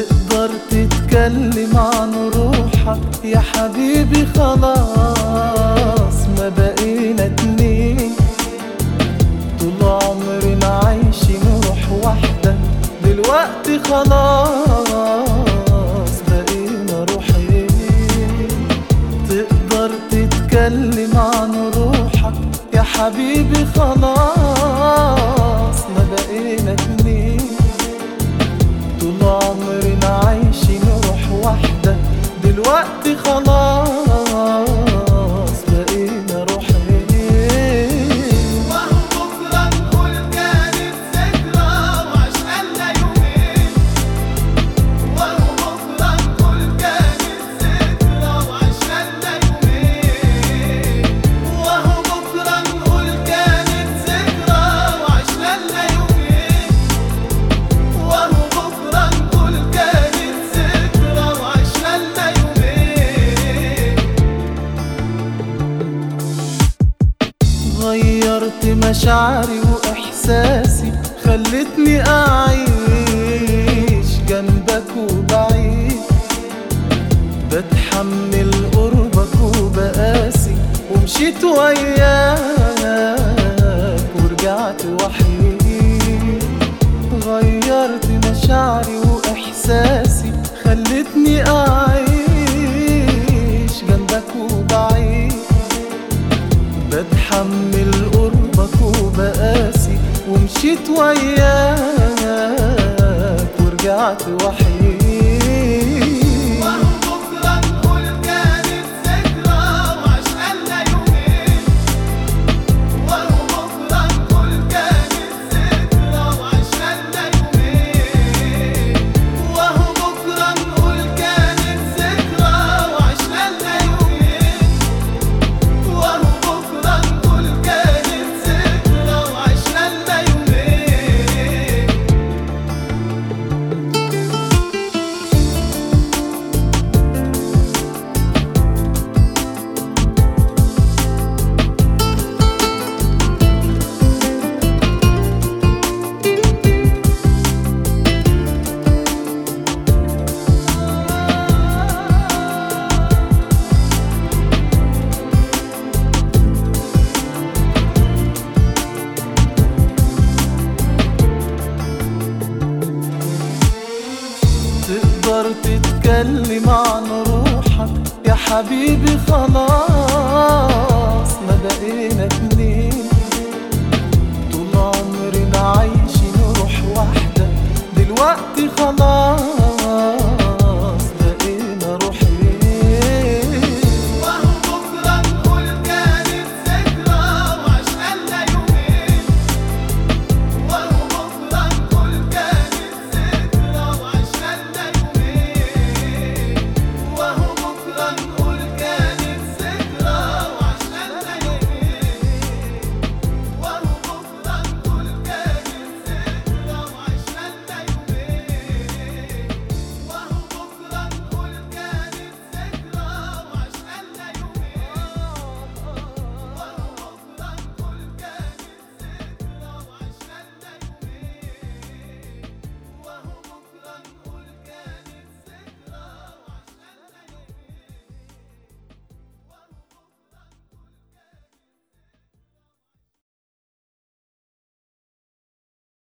تقدر تتكلم عن روحك يا حبيبي خلاص ما بقينا اتنين طول عمرنا عايشين روح واحدة دلوقتي خلاص بقينا روحين تقدر تتكلم عن روحك يا حبيبي خلاص ما بقينا اتنين طول عمرنا عايشين روح واحدة دلوقتي خلاص بقينا روحين وهو بكرة نقول كانت ذكرى وعشقنا يومين وهو بكرة نقول كانت ذكرى وعشقنا يومين وهو بكرة نقول كانت ذكرى وعشقنا يومين وهو بكرة نقول كانت ذكرى وعشقنا يومين غيرت مشاعري وإحساسي خلتني أعيش جنبك وبعيد بتحمل قربك وبقاسي ومشيت وياك ورجعت وحيد غيرت مشاعري وإحساسي خلتني أعيش جنبك وبعيد بتحمل قربك وبقاسي ومشيت وياك ورجعت وحيد وهو بكرة نقول كانت ذكرى وعشقنا يومين وهو بكرة نقول كانت ذكرى وعشقنا يومين وهو بكرة نقول كانت ذكرى وعشقنا يومين وهو بكرة نقول كانت ذكرى وعشقنا يومين تقدر تتكلم عن روحك يا حبيبي خلاص ما بقينا اتنين طول عمرنا عايشين روح واحدة دلوقتي خلاص